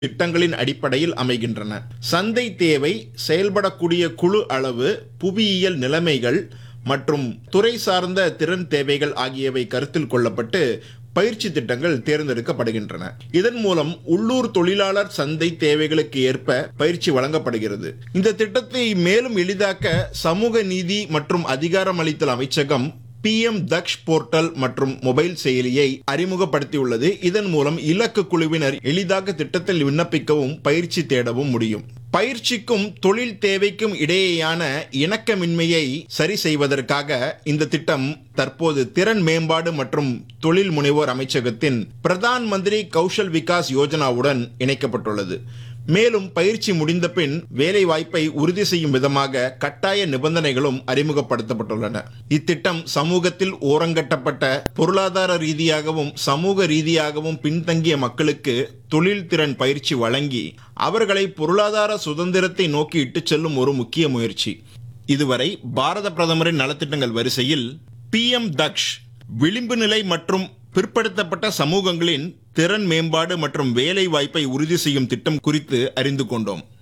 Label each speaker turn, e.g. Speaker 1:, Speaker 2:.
Speaker 1: திட்டங்களின் அடிப்படையில் அமைகின்றன சந்தை தேவை செயல்படக்கூடிய குழு அளவு புவியியல் நிலைமைகள் மற்றும் துறை சார்ந்த திறன் தேவைகள் ஆகியவை கருத்தில் கொள்ளப்பட்டு பயிற்சி திட்டங்கள் தேர்ந்தெடுக்கப்படுகின்றன இதன் மூலம் உள்ளூர் தொழிலாளர் சந்தை தேவைகளுக்கு ஏற்ப பயிற்சி வழங்கப்படுகிறது இந்த திட்டத்தை மேலும் எளிதாக்க சமூக நீதி மற்றும் அதிகாரமளித்தல் அமைச்சகம் பிஎம் தக்ஷ் போர்ட்டல் மற்றும் மொபைல் செயலியை அறிமுகப்படுத்தியுள்ளது இதன் மூலம் இலக்கு குழுவினர் எளிதாக திட்டத்தில் விண்ணப்பிக்கவும் பயிற்சி தேடவும் முடியும் பயிற்சிக்கும் தொழில் தேவைக்கும் இடையேயான இணக்கமின்மையை சரி செய்வதற்காக இந்த திட்டம் தற்போது திறன் மேம்பாடு மற்றும் தொழில் முனைவோர் அமைச்சகத்தின் பிரதான் மந்திரி கௌஷல் விகாஸ் யோஜனாவுடன் இணைக்கப்பட்டுள்ளது மேலும் பயிற்சி முடிந்த பின் வேலை வாய்ப்பை உறுதி செய்யும் விதமாக கட்டாய நிபந்தனைகளும் அறிமுகப்படுத்தப்பட்டுள்ளன இத்திட்டம் சமூகத்தில் ஓரங்கட்டப்பட்ட பொருளாதார ரீதியாகவும் சமூக ரீதியாகவும் பின்தங்கிய மக்களுக்கு தொழில் திறன் பயிற்சி வழங்கி அவர்களை பொருளாதார சுதந்திரத்தை நோக்கி இட்டுச் செல்லும் ஒரு முக்கிய முயற்சி இதுவரை பாரத பிரதமரின் நலத்திட்டங்கள் வரிசையில் பிஎம் தக்ஷ் விளிம்பு நிலை மற்றும் பிற்படுத்தப்பட்ட சமூகங்களின் திறன் மேம்பாடு மற்றும் வேலை வாய்ப்பை உறுதி செய்யும் திட்டம் குறித்து அறிந்து கொண்டோம்